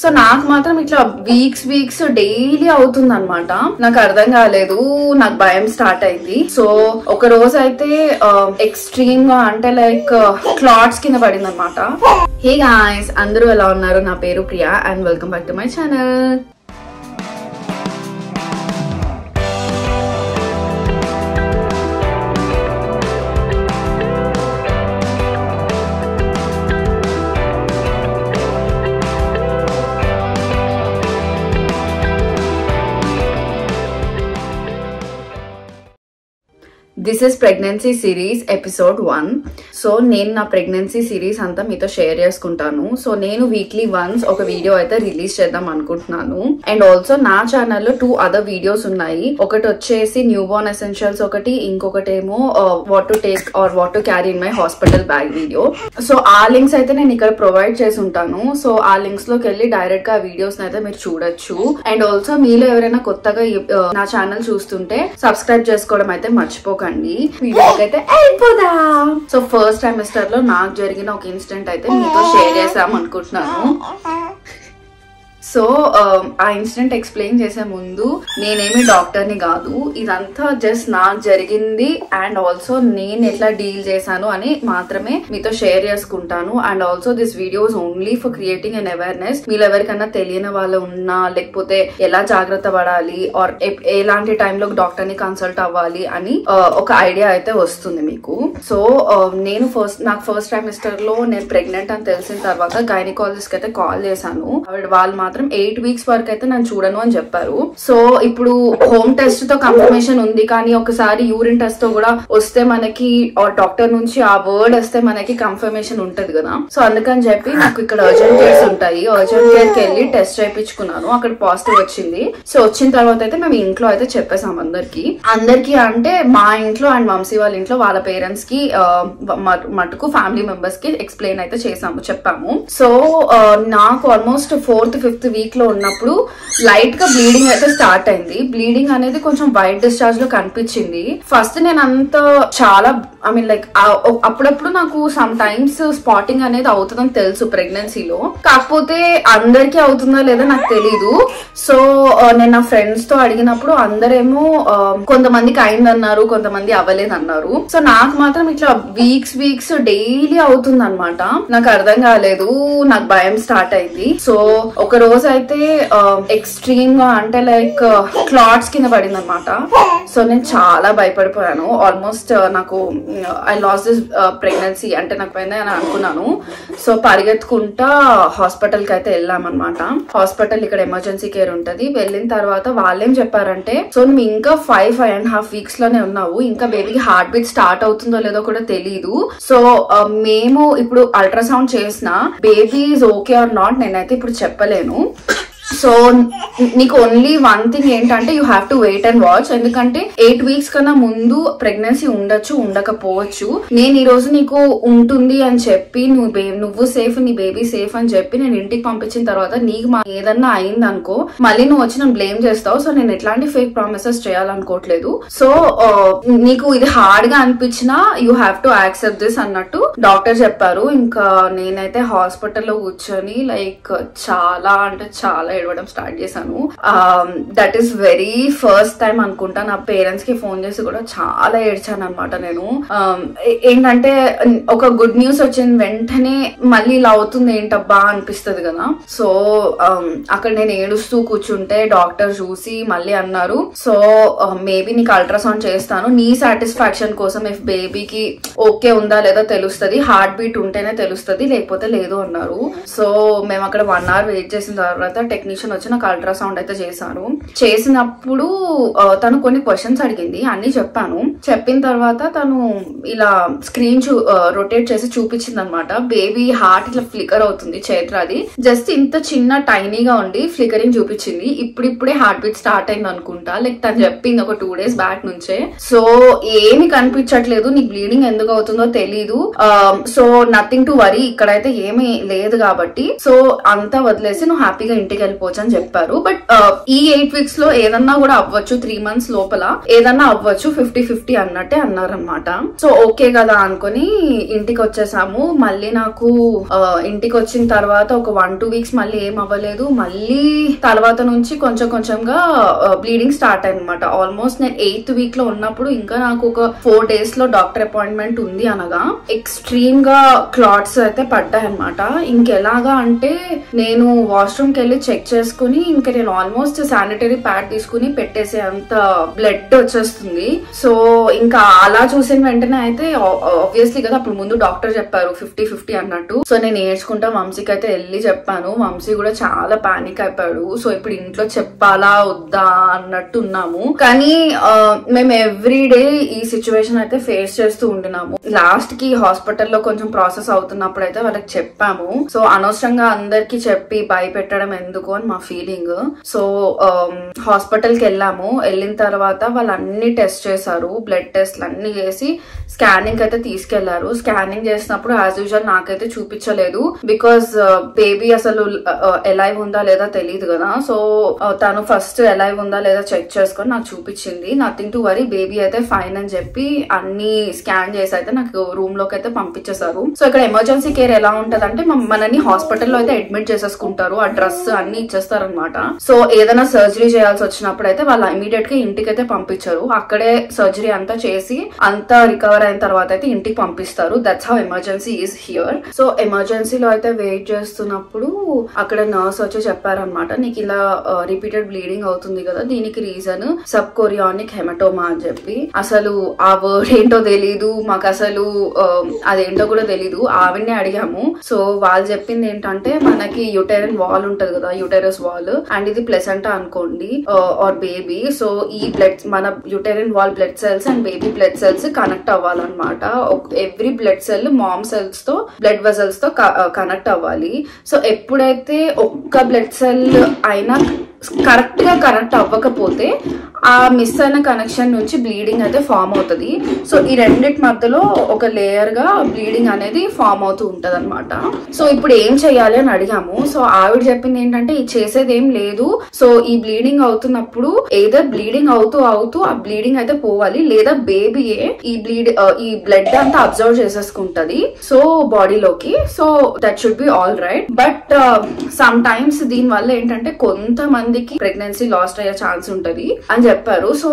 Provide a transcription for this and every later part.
so నాకు మాత్రం ఇట్లా వీక్స్ వీక్స్ డైలీ అవుతుంది అనమాట నాకు అర్థం కాలేదు నాకు భయం స్టార్ట్ అయింది సో ఒక రోజు అయితే ఎక్స్ట్రీమ్ గా అంటే లైక్ క్లాట్స్ కింద పడింది అనమాట హే గాయస్ అందరూ ఎలా ఉన్నారు నా పేరు Priya and welcome back to my channel this is pregnancy series episode one so నేను నా ప్రెగ్నెన్సీ సిరీస్ అంతా మీతో షేర్ చేసుకుంటాను సో నేను వీక్లీ వన్స్ ఒక వీడియో అయితే రిలీజ్ చేద్దాం అనుకుంటున్నాను అండ్ ఆల్సో నా ఛానల్లో టూ అదర్ వీడియోస్ ఉన్నాయి ఒకటి వచ్చేసి న్యూ బోర్న్ ఎసెన్షియల్స్ ఒకటి ఇంకొకటేమో what to take or what to carry in my hospital bag video so ఆ లింక్స్ అయితే నేను ఇక్కడ ప్రొవైడ్ చేసి ఉంటాను సో ఆ లింక్స్ లోకి వెళ్ళి డైరెక్ట్ గా వీడియోస్ అయితే మీరు చూడొచ్చు అండ్ ఆల్సో మీలో ఎవరైనా కొత్తగా ఈ- ఆ, నా ఛానల్ చూస్తుంటే సబ్స్క్రైబ్ చేసుకోవడం అయితే మర్చిపోకండి వీడియోకి అయితే అయిపోదాం సో ఫస్ట్ ట్రైమిస్టర్ లో నాకు జరిగిన ఒక ఇన్సిడెంట్ అయితే మీతో షేర్ చేసాం అనుకుంటున్నాను సో ఆ ఇన్సిడెంట్ ఎక్స్ప్లెయిన్ చేసే ముందు నేనేమి డాక్టర్ ని కాదు ఇదంతా జస్ట్ నాకు జరిగింది అండ్ ఆల్సో నేను ఎట్లా డీల్ చేశాను అని మాత్రమే మీతో షేర్ చేసుకుంటాను and also this videos only for creating an awareness మీరు ఎవరికైనా తెలియని వాళ్ళు ఉన్నా లేకపోతే ఎలా జాగ్రత్త పడాలి ఆర్ ఎలాంటి టైంలో డాక్టర్ ని కన్సల్ట్ అవ్వాలి అని ఆ, ఒక ఐడియా అయితే వస్తుంది మీకు సో నేను ఫస్ట్ నాకు ఫస్ట్ ట్రైమిస్టర్ లో నేను ప్రెగ్నెంట్ అని తెలిసిన తర్వాత గైనకాలజిస్ట్ కి అయితే కాల్ చేశాను ఆవిడ వాళ్ళు మాత్రం ఎయిట్ వీక్స్ వరకు అయితే నన్ను చూడను అని చెప్పారు సో ఇప్పుడు హోమ్ టెస్ట్ తో కన్ఫర్మేషన్ ఉంది కానీ ఒకసారి యూరిన్ టెస్ట్ తో కూడా వస్తే మనకి డాక్టర్ నుంచి ఆ వర్డ్ వస్తే మనకి కన్ఫర్మేషన్ ఉంటది కదా సో అందుకని చెప్పి నాకు ఇక్కడ అర్జెంట్ కేర్స్ ఉంటాయి అర్జెంట్ కేర్ కి వెళ్ళి టెస్ట్ చేయించుకున్నాను అక్కడ పాజిటివ్ వచ్చింది సో వచ్చిన తర్వాత అయితే మేము ఇంట్లో అయితే చెప్పేసాం అందరికి అందరికి అంటే మా ఇంట్లో అండ్ వంశీ వాళ్ళ ఇంట్లో వాళ్ళ పేరెంట్స్ కి ఆ, మ- మటుకు ఫ్యామిలీ మెంబర్స్ కి ఎక్స్ప్లెయిన్ అయితే చేసాము చెప్పాము సో ఆ, నాకు ఆల్మోస్ట్ ఫోర్త్ ఫిఫ్త్ వీక్ లో ఉన్నప్పుడు లైట్ గా బ్లీడింగ్ అయితే స్టార్ట్ అయింది బ్లీడింగ్ అనేది కొంచెం వైట్ డిశ్చార్జ్ లో కనిపించింది ఫస్ట్ నేను అంత చాలా ఐ మీన్ లైక్ అప్పుడప్పుడు నాకు సమ్ టైమ్స్ స్పాటింగ్ అనేది అవుతుందని తెలుసు ప్రెగ్నెన్సీలో కాకపోతే అందరికీ అవుతుందా లేదా నాకు తెలీదు సో ఆ, నేను నా ఫ్రెండ్స్ తో అడిగినప్పుడు అందరేమో ఆ, కొంతమందికి అయిందన్నారు కొంతమంది అవ్వలేదు అన్నారు సో నాకు మాత్రం ఇట్లా వీక్స్ వీక్స్ డైలీ అవుతుంది అనమాట నాకు అర్థం కాలేదు నాకు భయం స్టార్ట్ అయింది సో ఒక రోజు అయితే ఎక్స్ట్రీమ్ గా అంటే లైక్ క్లాట్స్ కింద పడింది అనమాట సో నేను చాలా భయపడిపోయాను ఆల్మోస్ట్ నాకు ఐ లాస్ దిస్ ప్రెగ్నెన్సీ అంటే నాకు పోయింది అని అనుకున్నాను సో పరిగెత్తుకుంటా హాస్పిటల్ కి అయితే వెళ్ళామన్నమాట హాస్పిటల్ ఇక్కడ ఎమర్జెన్సీ కేర్ ఉంటది వెళ్ళిన తర్వాత వాళ్ళేం చెప్పారంటే సో నువ్వు ఇంకా five five and half weeks లోనే ఉన్నావు ఇంకా బేబీకి హార్ట్ బీట్ స్టార్ట్ అవుతుందో లేదో కూడా తెలీదు సో ఆ, మేము ఇప్పుడు అల్ట్రాసౌండ్ చేసిన baby is okay or not నేనైతే ఇప్పుడు చెప్పలేను సో నీకు ఓన్లీ వన్ థింగ్ ఏంటంటే you have to wait and watch ఎందుకంటే ఎయిట్ వీక్స్ కన్నా ముందు ప్రెగ్నెన్సీ ఉండొచ్చు ఉండకపోవచ్చు నేను ఈ రోజు నీకు ఉంటుంది అని చెప్పి నువ్వు బే- నువ్వు సేఫ్ నీ బేబీ సేఫ్ అని చెప్పి నేను ఇంటికి పంపించిన తర్వాత నీకు మా ఏదన్నా అయింది అనుకో మళ్ళీ నువ్వు వచ్చి నన్ను బ్లేమ్ చేస్తావు సో నేను ఎట్లాంటి ఫేక్ ప్రామిసెస్ చేయాలనుకోవట్లేదు సో ఆ, నీకు ఇది హార్డ్ గా అనిపించినా you have to accept this అన్నట్టు డాక్టర్ చెప్పారు ఇంకా నేనైతే హాస్పిటల్లో కూర్చొని లైక్ చాలా అంటే చాలా ఏడవడం స్టార్ట్ చేశాను that is very first time అనుకుంటా నా పేరెంట్స్ కి ఫోన్ చేసి కూడా చాలా ఏడ్చాను అనమాట నేను Um, ఏ- ఏంటంటే ఒక గుడ్ న్యూస్ వచ్చిన వెంటనే మళ్ళీ ఇలా అవుతుంది ఏంటబ్బా అనిపిస్తుంది కదా సో అక్కడ నేను ఏడుస్తూ కూర్చుంటే డాక్టర్ చూసి మళ్ళీ అన్నారు సో మేబీ నీకు అల్ట్రాసౌండ్ చేస్తాను నీ సాటిస్ఫాక్షన్ కోసం ఇఫ్ బేబీకి ఓకే ఉందా లేదా తెలుస్తుంది హార్ట్ బీట్ ఉంటేనే తెలుస్తుంది లేకపోతే లేదు అన్నారు సో మేము అక్కడ వన్ అవర్ వెయిట్ చేసిన తర్వాత టెక్నీషియన్ వచ్చి నాకు అల్ట్రాసౌండ్ అయితే చేశారు చేసినప్పుడు ఆ, తను కొన్ని క్వశ్చన్స్ అడిగింది అన్ని చెప్పాను చెప్పిన తర్వాత తను ఇలా స్క్రీన్ చూ రొటేట్ చేసి చూపించింది అనమాట బేబీ హార్ట్ ఇట్లా ఫ్లికర్ అవుతుంది చైత్ర అది జస్ట్ ఇంత చిన్న టైనీగా ఉండి ఫ్లికరింగ్ చూపించింది ఇప్పుడిప్పుడే హార్ట్ బీట్ స్టార్ట్ అయింది అనుకుంటా లైక్ తను చెప్పింది ఒక టూ డేస్ బ్యాక్ నుంచే సో ఏమి కనిపించట్లేదు నీకు బ్లీడింగ్ ఎందుకు అవుతుందో తెలీదు సో నథింగ్ టు వరీ ఇక్కడైతే ఏమీ లేదు కాబట్టి సో అంతా వదిలేసి నువ్వు హ్యాపీగా ఇంటికి వెళ్ళిపో వెళ్ళిపోవచ్చు అని చెప్పారు బట్ ఈ ఎయిట్ వీక్స్ లో ఏదన్నా కూడా అవ్వచ్చు త్రీ మంత్స్ లోపల ఏదన్నా అవ్వచ్చు ఫిఫ్టీ ఫిఫ్టీ అన్నట్టే అన్నారనమాట సో ఓకే కదా అనుకుని ఇంటికి వచ్చేసాము మళ్ళీ నాకు ఆ, ఇంటికి వచ్చిన తర్వాత ఒక వన్ టూ వీక్స్ మళ్ళీ ఏం అవ్వలేదు మళ్ళీ తర్వాత నుంచి కొంచెం కొంచెంగా బ్లీడింగ్ స్టార్ట్ అయిందన్నమాట ఆల్మోస్ట్ నేను ఎయిత్ వీక్ లో ఉన్నప్పుడు ఇంకా నాకు ఒక ఫోర్ డేస్ లో డాక్టర్ అపాయింట్మెంట్ ఉంది అనగా ఎక్స్ట్రీమ్ గా క్లాట్స్ అయితే పడ్డాయి అనమాట ఇంకెలాగా అంటే నేను వాష్రూమ్ కి వెళ్ళి చెక్ చేసుకుని ఇంకా నేను ఆల్మోస్ట్ శానిటరీ ప్యాడ్ తీసుకుని పెట్టేసే అంత బ్లడ్ వచ్చేస్తుంది సో ఇంకా అలా చూసిన వెంటనే అయితే ఆబ్వియస్లీ కదా అప్పుడు ముందు డాక్టర్ చెప్పారు ఫిఫ్టీ ఫిఫ్టీ అన్నట్టు సో నేను ఏడ్చుకుంటా వంశీకి అయితే వెళ్ళి చెప్పాను వంశీ కూడా చాలా పానిక్ అయిపోయాడు సో ఇప్పుడు ఇంట్లో చెప్పాలా వద్దా అన్నట్టు ఉన్నాము కానీ ఆ, మేము ఎవ్రీ డే ఈ సిచ్యువేషన్ అయితే ఫేస్ చేస్తూ ఉండినాము లాస్ట్ కి హాస్పిటల్లో కొంచెం ప్రాసెస్ అవుతున్నప్పుడు అయితే వాళ్ళకి చెప్పాము సో అనవసరంగా అందరికి చెప్పి భయపెట్టడం ఎందుకు అని మా ఫీలింగ్ సో హాస్పిటల్ కి వెళ్ళాము వెళ్ళిన తర్వాత వాళ్ళు అన్ని టెస్ట్ చేశారు బ్లడ్ టెస్ట్లు అన్ని చేసి స్కానింగ్ అయితే తీసుకెళ్లారు స్కానింగ్ చేసినప్పుడు యాజ్ యూజువల్ నాకైతే చూపించలేదు బికాస్ బేబీ అసలు ఎలైవ్ ఉందా లేదా తెలియదు కదా సో తను ఫస్ట్ ఎలైవ్ ఉందా లేదా చెక్ చేసుకొని నాకు చూపించింది నథింగ్ టు వరీ బేబీ అయితే ఫైన్ అని చెప్పి అన్ని స్కాన్ చేసి అయితే నాకు రూమ్ లోకి అయితే పంపించేశారు సో ఇక్కడ ఎమర్జెన్సీ కేర్ ఎలా ఉంటది అంటే మనని హాస్పిటల్లో అయితే అడ్మిట్ చేసేసుకుంటారు ఆ డ్రెస్ అన్ని ఇచ్చేస్తారు అనమాట సో ఏదైనా సర్జరీ చేయాల్సి వచ్చినప్పుడు అయితే వాళ్ళు ఇమీడియట్ గా ఇంటికి అయితే పంపించారు అక్కడే సర్జరీ అంతా చేసి అంతా రికవర్ అయిన తర్వాత అయితే ఇంటికి పంపిస్తారు that's how emergency is here so ఎమర్జెన్సీలో అయితే వెయిట్ చేస్తున్నప్పుడు అక్కడ నర్స్ వచ్చి చెప్పారనమాట నీకు ఇలా రిపీటెడ్ బ్లీడింగ్ అవుతుంది కదా దీనికి రీజన్ సబ్ కొరియానిక్ హెమటోమా అని చెప్పి అసలు ఆ వర్డ్ ఏంటో తెలీదు మాకు అసలు ఆ, అదేంటో కూడా తెలీదు ఆవిడనే అడిగాము సో వాళ్ళు చెప్పింది ఏంటంటే మనకి యుటెరన్ వాల్ ఉంటది కదా యుటెరస్ వాల్ అండ్ ఇది ప్లెసెంటా అనుకోండి ఆర్ బేబీ సో ఈ బ్లడ్ మన uterine wall blood cells and baby blood cells connect అవ్వాలన్నమాట every blood cell mom cells తో బ్లడ్ వెజల్స్ తో కనెక్ట్ అవ్వాలి సో ఎప్పుడైతే ఒక్క బ్లడ్ సెల్ అయినా కరెక్ట్ గా కనెక్ట్ అవ్వకపోతే ఆ మిస్ అయిన కనెక్షన్ నుంచి బ్లీడింగ్ అయితే ఫామ్ అవుతుంది సో ఈ రెండిటి మధ్యలో ఒక లేయర్ గా బ్లీడింగ్ అనేది ఫామ్ అవుతూ ఉంటది అనమాట సో ఇప్పుడు ఏం చేయాలి అని అడిగాము సో ఆవిడ చెప్పింది ఏంటంటే ఇది చేసేది ఏం లేదు సో ఈ బ్లీడింగ్ అవుతున్నప్పుడు ఏదర్ బ్లీడింగ్ అవుతూ అవుతూ ఆ బ్లీడింగ్ అయితే పోవాలి లేదా బేబీయే ఈ బ్లీడ్ ఈ బ్లడ్ అంతా అబ్జర్వ్ చేసేసుకుంటది సో బాడీలోకి so that should be all right but sometimes దీని వల్ల ఏంటంటే కొంతమందికి ప్రెగ్నెన్సీ లాస్ట్ అయ్యే ఛాన్స్ ఉంటది అని చెప్పారు సో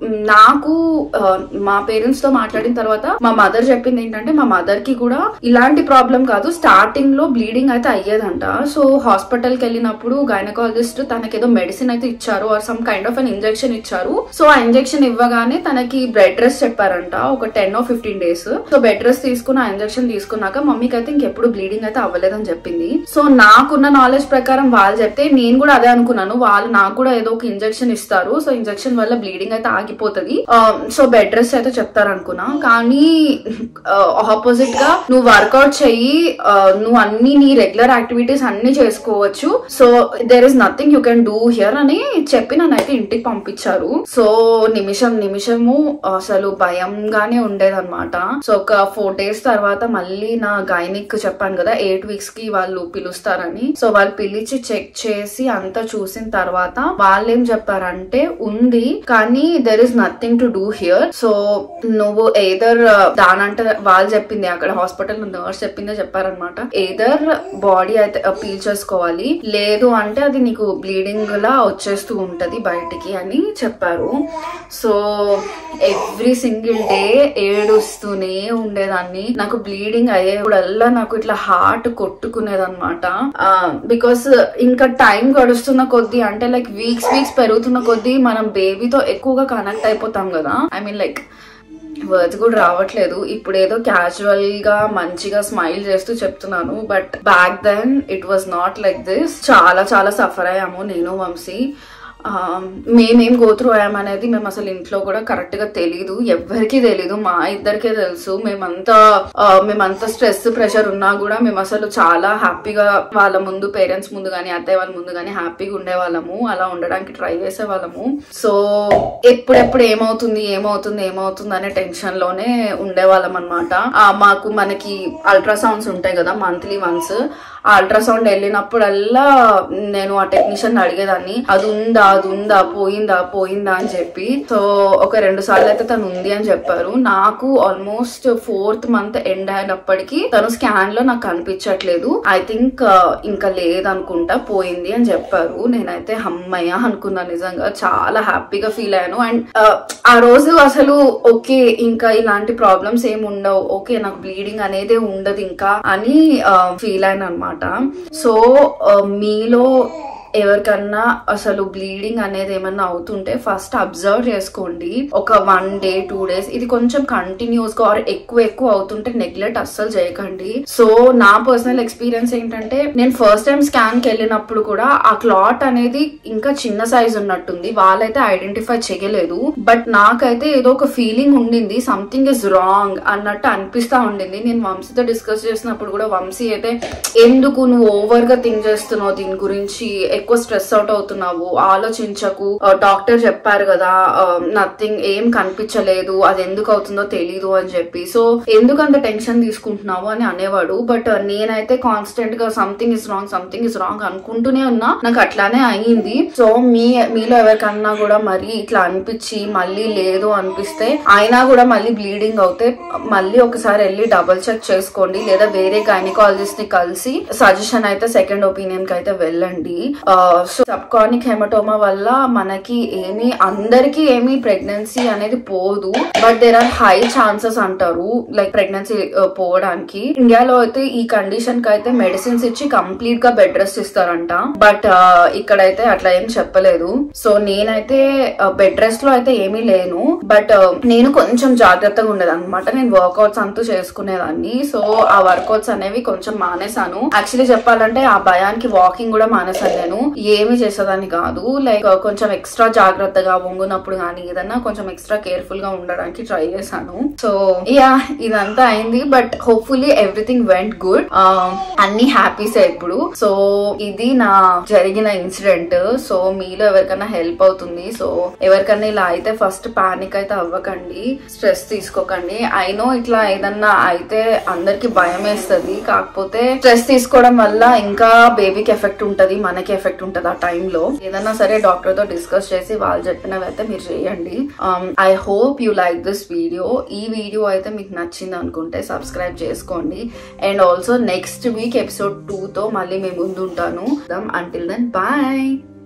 నాకు ఆ, మా పేరెంట్స్ తో మాట్లాడిన తర్వాత మా మదర్ చెప్పింది ఏంటంటే మా మదర్ కి కూడా ఇలాంటి ప్రాబ్లం కాదు స్టార్టింగ్ లో బ్లీడింగ్ అయితే అయ్యేదంట సో హాస్పిటల్ కి వెళ్ళినప్పుడు గైనకాలజిస్ట్ తనకేదో మెడిసిన్ అయితే ఇచ్చారు or some kind of an injection ఇచ్చారు సో ఆ ఇంజెక్షన్ ఇవ్వగానే తనకి బెడ్ రెస్ట్ చెప్పారంట ఒక టెన్ ఓ fifteen days so bed rest తీసుకుని ఆ ఇంజెక్షన్ తీసుకున్నాక మమ్మీకి అయితే ఇంకెప్పుడు బ్లీడింగ్ అయితే అవ్వలేదని చెప్పింది సో నాకున్న నాలెడ్జ్ ప్రకారం వాళ్ళు చెప్తే నేను కూడా అదే అనుకున్నాను వాళ్ళు నాకు కూడా ఏదో ఒక ఇంజెక్షన్ ఇస్తారు సో ఇంజెక్షన్ వల్ల బ్లీడింగ్ అయితే ఆగిపోతుంది సో బెడ్ రెస్ట్ అయితే చెప్తారు అనుకున్నా కానీ ఆపోజిట్ గా నువ్వు వర్కౌట్ చెయ్యి ఆ, నువ్వు అన్ని నీ రెగ్యులర్ యాక్టివిటీస్ అన్ని చేసుకోవచ్చు so there is nothing you can do here అని చెప్పి నన్ను అయితే ఇంటికి పంపించారు సో నిమిషం నిమిషము అసలు భయంగానే ఉండేదన్నమాట సో ఒక ఫోర్ డేస్ తర్వాత మళ్ళీ నా గైనిక్ చెప్పాను కదా ఎయిట్ వీక్స్ కి వాళ్ళు పిలుస్తారని సో వాళ్ళు పిలిచి చెక్ చేసి అంతా చూసిన తర్వాత వాళ్ళు ఏం చెప్పారంటే ఉంది కానీ there is nothing to do here so నువ్వు ఏదర్ దానంటే వాళ్ళు చెప్పింది అక్కడ హాస్పిటల్ నర్స్ చెప్పిందే చెప్పారనమాట ఏదర్ బాడీ అయితే పీల్ చేసుకోవాలి లేదు అంటే అది నీకు బ్లీడింగ్ లా వచ్చేస్తూ ఉంటది బయటికి అని చెప్పారు సో ఎవ్రీ సింగిల్ డే ఏడుస్తూనే ఉండేదాన్ని నాకు బ్లీడింగ్ అయ్యేప్పుడల్లా నాకు ఇట్లా హార్ట్ కొట్టుకునేదన్నమాట బికాస్ ఇంకా టైం గడుస్తున్న కొద్దీ అంటే లైక్ వీక్స్ వీక్స్ పెరుగుతున్న కొద్దీ మనం బేబీతో ఎక్కువగా కనెక్ట్ అయిపోతాం కదా ఐ మీన్ లైక్ వర్డ్స్ కూడా రావట్లేదు ఇప్పుడు ఏదో క్యాజువల్ గా మంచిగా స్మైల్ చేస్తూ చెప్తున్నాను but back then it was not like this చాలా చాలా సఫర్ అయ్యాము నేను వంశీ ఆ, మేమేం గోత్రు అయ్యామనేది మేము అసలు ఇంట్లో కూడా కరెక్ట్ గా తెలీదు ఎవ్వరికీ తెలీదు మా ఇద్దరికే తెలుసు మేమంతా ఆ, మేమంతా స్ట్రెస్ ప్రెషర్ ఉన్నా కూడా మేము అసలు చాలా హ్యాపీగా వాళ్ళ ముందు పేరెంట్స్ ముందు కానీ అత్తయ్య వాళ్ళ ముందు కానీ హ్యాపీగా ఉండేవాళ్ళము అలా ఉండడానికి ట్రై చేసేవాళ్ళము సో ఎప్పుడెప్పుడు ఏమవుతుంది ఏమవుతుంది ఏమవుతుంది అనే టెన్షన్ లోనే ఉండేవాళ్ళం అనమాట మాకు మనకి అల్ట్రాసౌండ్స్ ఉంటాయి కదా మంత్లీ వన్స్ అల్ట్రాసౌండ్ వెళ్ళినప్పుడల్లా నేను ఆ టెక్నీషియన్ అడిగేదాన్ని అది ఉందా అది ఉందా పోయిందా పోయిందా అని చెప్పి సో ఒక రెండు సార్లు అయితే తను ఉంది అని చెప్పారు నాకు ఆల్మోస్ట్ ఫోర్త్ మంత్ ఎండ్ అయినప్పటికీ తను స్కాన్ లో నాకు కనిపించట్లేదు ఐ థింక్ ఇంకా లేదనుకుంటా పోయింది అని చెప్పారు నేనైతే హమ్మయ్య అనుకున్నా నిజంగా చాలా హ్యాపీగా ఫీల్ అయ్యాను అండ్ ఆ రోజు అసలు ఓకే ఇంకా ఇలాంటి ప్రాబ్లమ్స్ ఏమి ఉండవు ఓకే నాకు బ్లీడింగ్ అనేది ఉండదు ఇంకా అని ఫీల్ అయ్యాను అనమాట సో మీలో ఎవరికన్నా అసలు బ్లీడింగ్ అనేది ఏమన్నా అవుతుంటే ఫస్ట్ అబ్జర్వ్ చేసుకోండి ఒక వన్ డే టూ డేస్ ఇది కొంచెం కంటిన్యూస్ గా ఆర్ ఎక్కువ ఎక్కువ అవుతుంటే నెగ్లెక్ట్ అస్సలు చేయకండి సో నా పర్సనల్ ఎక్స్పీరియన్స్ ఏంటంటే నేను ఫస్ట్ టైం స్కాన్ కి వెళ్ళినప్పుడు కూడా ఆ క్లాట్ అనేది ఇంకా చిన్న సైజ్ ఉన్నట్టుంది వాళ్ళైతే ఐడెంటిఫై చేయలేదు బట్ నాకైతే ఏదో ఒక ఫీలింగ్ ఉండింది సంథింగ్ ఇస్ రాంగ్ అన్నట్టు అనిపిస్తా ఉండింది నేను వంశీతో డిస్కస్ చేసినప్పుడు కూడా వంశీ అయితే ఎందుకు నువ్వు ఓవర్ గా థింక్ చేస్తున్నావు దీని గురించి ఎక్కువ స్ట్రెస్ అవుట్ అవుతున్నావు ఆలోచించకు డాక్టర్ చెప్పారు కదా నథింగ్ ఏం కనిపించలేదు అది ఎందుకు అవుతుందో తెలీదు అని చెప్పి సో ఎందుకు అంత టెన్షన్ తీసుకుంటున్నావు అని అనేవాడు బట్ నేనైతే కాన్స్టెంట్ గా something is wrong something is wrong అనుకుంటూనే ఉన్నా నాకు అట్లానే అయ్యింది సో మీ మీలో ఎవరికన్నా కూడా మరి ఇట్లా అనిపించి మళ్ళీ లేదు అనిపిస్తే అయినా కూడా మళ్ళీ బ్లీడింగ్ అవుతే మళ్ళీ ఒకసారి వెళ్ళి డబుల్ చెక్ చేసుకోండి లేదా వేరే గైనకాలజిస్ట్ ని కలిసి సజెషన్ అయితే సెకండ్ ఒపీనియన్ కి అయితే వెళ్ళండి సో సబ్కానిక్ హెమటోమా వల్ల మనకి ఏమి అందరికి ఏమి ప్రెగ్నెన్సీ అనేది పోదు but there are high chances అంటారు లైక్ ప్రెగ్నెన్సీ పోవడానికి ఇండియాలో అయితే ఈ కండిషన్ కి అయితే మెడిసిన్స్ ఇచ్చి కంప్లీట్ గా బెడ్ రెస్ట్ ఇస్తారంట బట్ ఇక్కడైతే అట్లా ఏం చెప్పలేదు సో నేనైతే బెడ్ రెస్ట్ లో అయితే ఏమీ లేను బట్ నేను కొంచెం జాగ్రత్తగా ఉండేది అనమాట నేను వర్కౌట్స్ అంటూ చేసుకునేదాన్ని సో ఆ వర్కౌట్స్ అనేవి కొంచెం మానేశాను యాక్చువల్లీ చెప్పాలంటే ఆ భయానికి వాకింగ్ కూడా మానేశాను నేను ఏమి చేసేదాన్ని కాదు లైక్ కొంచెం ఎక్స్ట్రా జాగ్రత్తగా వంగునప్పుడు కానీ ఏదన్నా కొంచెం ఎక్స్ట్రా కేర్ఫుల్ గా ఉండడానికి ట్రై చేశాను సో యా ఇదంతా అయింది but hopefully everything went good అన్ని హ్యాపీసే ఇప్పుడు సో ఇది నా జరిగిన ఇన్సిడెంట్ సో మీలో ఎవరికైనా హెల్ప్ అవుతుంది సో ఎవరికైనా ఇలా అయితే ఫస్ట్ పానిక్ అయితే అవ్వకండి స్ట్రెస్ తీసుకోకండి ఐ నో ఇట్లా ఏదన్నా అయితే అందరికి భయం వేస్తుంది కాకపోతే స్ట్రెస్ తీసుకోవడం వల్ల ఇంకా బేబీకి ఎఫెక్ట్ ఉంటది మనకి ఎఫెక్ట్ ఉంటది ఆ టైంలో ఏదన్నా సరే డాక్టర్ తో డిస్కస్ చేసి వాళ్ళు చెప్పినవి అయితే మీరు చేయండి I hope you like this video ఈ వీడియో అయితే మీకు నచ్చింది అనుకుంటే సబ్స్క్రైబ్ చేసుకోండి and also next week episode two తో మళ్ళీ మేము ముందు ఉంటాను అంటిల్ దెన్ బాయ్